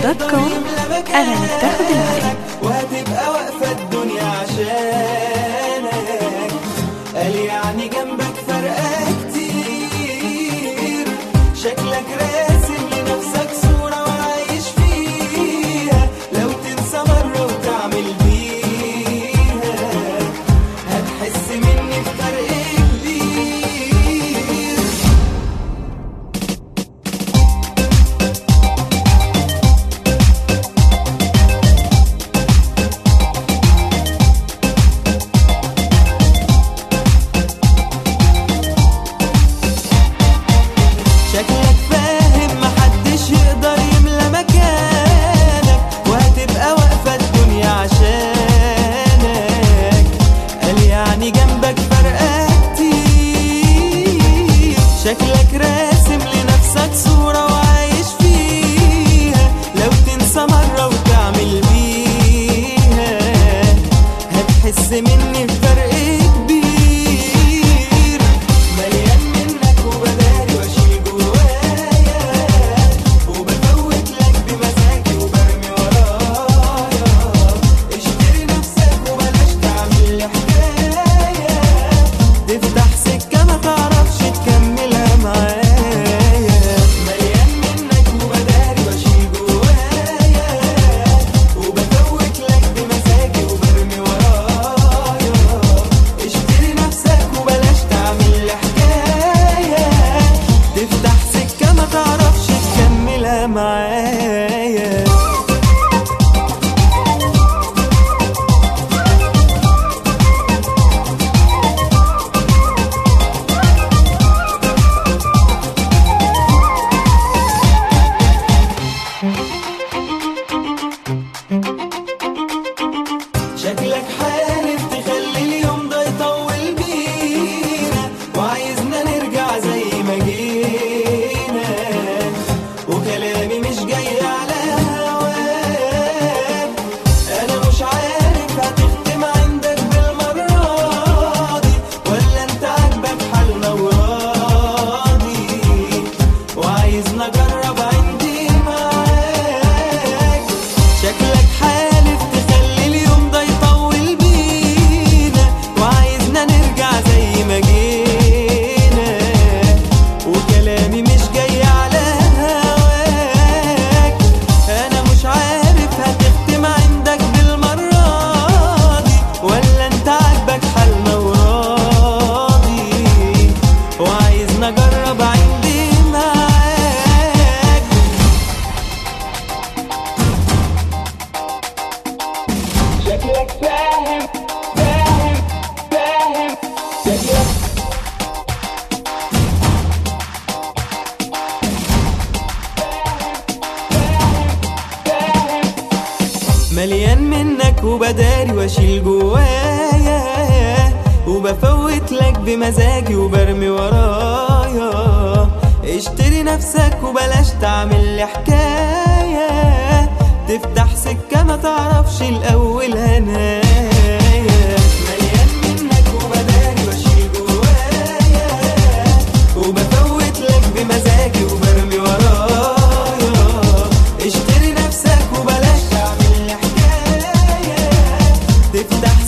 دوت كوم أنا متاخد العالم وهتبقى واقفة الدنيا عشانك قال يعني جنبك فرقة كتير شكلك راسم لنفسك صورة وعايش فيها لو تنسى مرة وتعمل بيها هتحس مني بفرق كبير شكلك فاهم محدش يقدر يملى مكانك وهتبقى واقفة الدنيا عشانك قال يعني جنبك فرقة كتير شكلك راسم لنفسك صورة وعايش فيها لو تنسى مرة وتعمل بيها هتحس مني بفرق كبير مليان منك وبداري واشيل جوايا وبفوت لك بمزاجي وبرمي ورايا اشتري نفسك وبلاش تعمل لي حكايه تفتح سكه ما تعرفش تكملها معايا مليان منك وبداري واشيل جوايا وبفوت لك بمزاجي وبرمي ورايا اشتري نفسك وبلاش تعمل لي حكايه تفتح سكه ما تعرفش تكملها معايا شكلك حالف تخلي اليوم ده يطول بينا وعايزنا نرجع زي ما جينا وكلامي مش جاي على هواك انا مش عارف هتختم عندك بالمرة دي ولا انت عاجبك حالنا وراضي وعايزنا اجرب عندي معاك شكلك حالف تخلي اليوم ده يطول بينا وعايزنا نرجع زي ما جينا وكلامي مش جاي على هواك انا مش عارف هتختم عندك بالمرة دي ولا انت عاجبك حالنا وراضي وعايزنا اجرب عندي معاك شكلك فاهم فاهم فاهم شكلك مليان منك وبداري واشيل جوايا وبفوت لك بمزاجي وبرمي ورايا اشتري نفسك وبلاش تعمل لي حكاية تفتح سكة ما تعرفش الأول هنايا مليان منك وبداري واشيل جوايا وبفوت لك بمزاجي وبرمي ورايا اشتري نفسك وبلاش تعمل لي حكاية تفتح